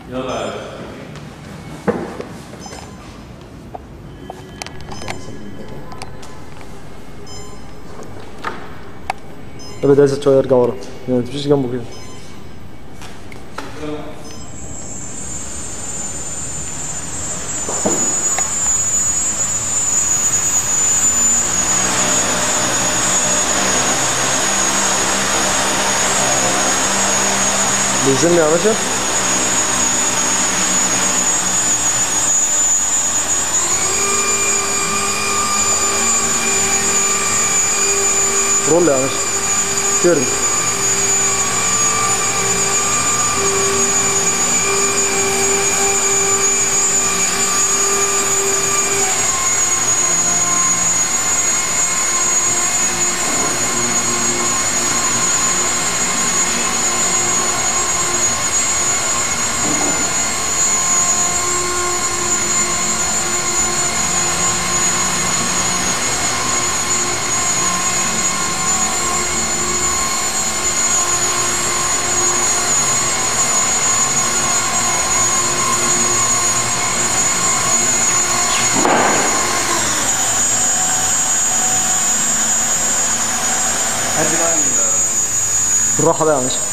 يلا يا ابعد عايز شويه ارجع ورا يعني ما تمشيش جنبه كده بيزن يا باشا رول يا باشا ترن هدي بقى ال- بالراحه بقى يا باشا